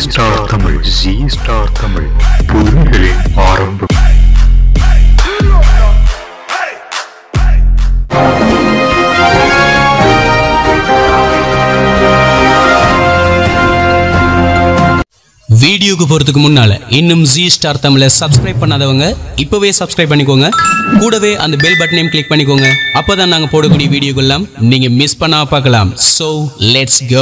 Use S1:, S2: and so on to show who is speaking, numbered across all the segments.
S1: star Tamil Zee star Tamil புதுமைகளின் ஆரம்பம்
S2: வீடியோக்கு போறதுக்கு முன்னால இன்னும் ஜி ஸ்டார் தமிழை சப்ஸ்கிரைப் பண்ணாதவங்க இப்பவே சப்ஸ்கிரைப் பண்ணிக்கோங்க கூடவே அந்த பெல் பட்டனையும் கிளிக் பண்ணிக்கோங்க அப்பதான் நாங்க போடக்கூடிய வீடியோக்கெல்லாம் நீங்க மிஸ் பண்ணாம பார்க்கலாம் சோ லெட்ஸ் கோ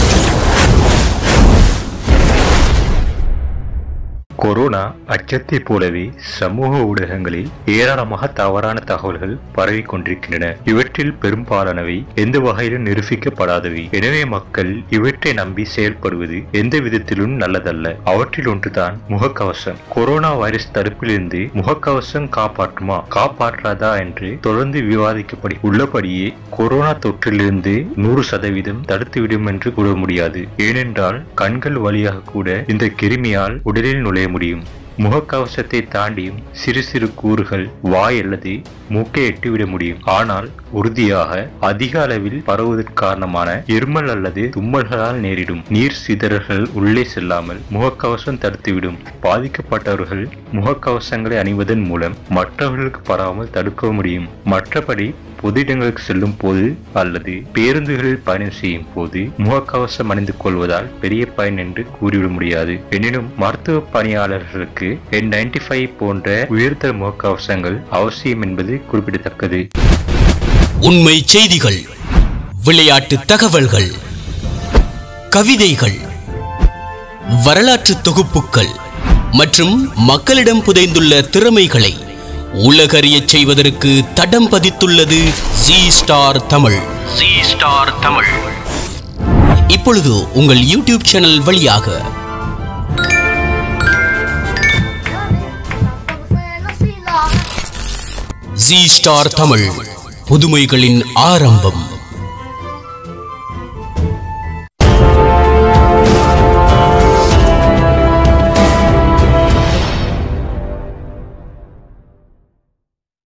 S1: கொரோனா அச்சத்தை போலவே சமூக ஊடகங்களில் ஏராளமாக தவறான தகவல்கள் பரவி கொண்டிருக்கின்றன இவற்றில் பெரும்பாலானவை எந்த வகையிலும் நிரூபிக்கப்படாதவை எனவே மக்கள் இவற்றை நம்பி செயல்படுவது எந்த விதத்திலும் நல்லதல்ல அவற்றில் ஒன்றுதான் முகக்கவசம் கொரோனா வைரஸ் தடுப்பிலிருந்து முகக்கவசம் காப்பாற்றுமா காப்பாற்றாதா என்று தொடர்ந்து விவாதிக்கப்படி உள்ளபடியே கொரோனா தொற்றிலிருந்து நூறு சதவீதம் தடுத்துவிடும் என்று கூற முடியாது ஏனென்றால் கண்கள் வழியாக கூட இந்த கிருமியால் உடலில் நுழைய முடியும் முகக்கவசத்தை தாண்டியும் சிறு சிறு கூறுகள் வாய் அல்லது மூக்கை எட்டிவிட முடியும் ஆனால் உறுதியாக அதிக அளவில் பரவுவதற்கு காரணமான இருமல் அல்லது தும்மல்களால் நேரிடும் நீர் சிதறல்கள் உள்ளே செல்லாமல் முகக்கவசம் தடுத்துவிடும் பாதிக்கப்பட்டவர்கள் முகக்கவசங்களை அணிவதன் மூலம் மற்றவர்களுக்கு பரவாமல் தடுக்க முடியும் மற்றபடி பொது இடங்களுக்கு செல்லும் போது அல்லது பேருந்துகளில் பயணம் செய்யும் போது முகக்கவசம் அணிந்து கொள்வதால் பெரிய பயன் என்று கூறிவிட முடியாது எனினும் மருத்துவ பணியாளர்களுக்கு என் நைன்டி ஃபைவ் போன்ற உயர்தர முகக்கவசங்கள் அவசியம் என்பது குறிப்பிடத்தக்கது
S2: உண்மை செய்திகள் விளையாட்டு தகவல்கள் கவிதைகள் வரலாற்று தொகுப்புகள் மற்றும் மக்களிடம் புதைந்துள்ள திறமைகளை உலகறியச் செய்வதற்கு தடம் பதித்துள்ளது Zee star Tamil Zee star Tamil இப்பொழுது உங்கள் யூடியூப் சேனல் வழியாக ஜி ஸ்டார் தமிழ் புதுமைகளின் ஆரம்பம்